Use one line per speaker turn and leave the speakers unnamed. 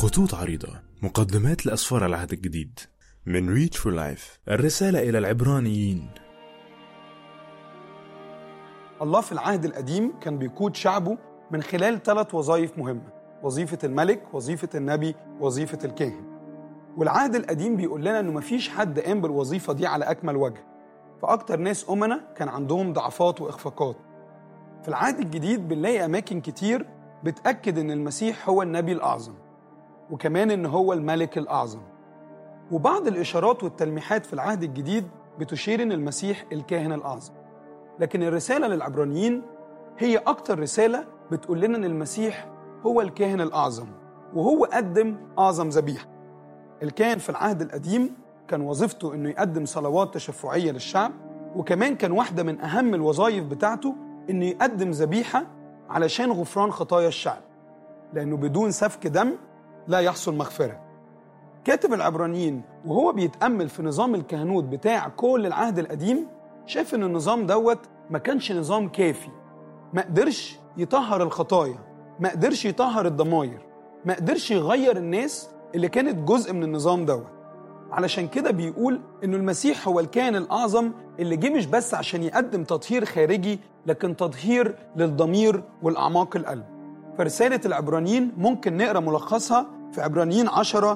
خطوط عريضة مقدمات لأسفار العهد الجديد من ريتش فور لايف الرسالة إلى العبرانيين
الله في العهد القديم كان بيقود شعبه من خلال ثلاث وظائف مهمة وظيفة الملك وظيفة النبي وظيفة الكاهن والعهد القديم بيقول لنا انه مفيش حد قام بالوظيفة دي على أكمل وجه فأكتر ناس أمنا كان عندهم ضعفات وإخفاقات في العهد الجديد بنلاقي أماكن كتير بتأكد إن المسيح هو النبي الأعظم وكمان إن هو الملك الأعظم وبعض الإشارات والتلميحات في العهد الجديد بتشير إن المسيح الكاهن الأعظم لكن الرسالة للعبرانيين هي أكتر رسالة بتقول لنا إن المسيح هو الكاهن الأعظم وهو قدم أعظم ذبيحة الكاهن في العهد القديم كان وظيفته إنه يقدم صلوات تشفعية للشعب وكمان كان واحدة من أهم الوظائف بتاعته إنه يقدم ذبيحة علشان غفران خطايا الشعب لأنه بدون سفك دم لا يحصل مغفرة كاتب العبرانيين وهو بيتأمل في نظام الكهنوت بتاع كل العهد القديم شاف إن النظام دوت ما كانش نظام كافي ما قدرش يطهر الخطايا ما قدرش يطهر الضماير ما قدرش يغير الناس اللي كانت جزء من النظام دوت علشان كده بيقول انه المسيح هو الكائن الاعظم اللي جه مش بس عشان يقدم تطهير خارجي لكن تطهير للضمير والاعماق القلب فرساله العبرانيين ممكن نقرا ملخصها في عبرانيين 10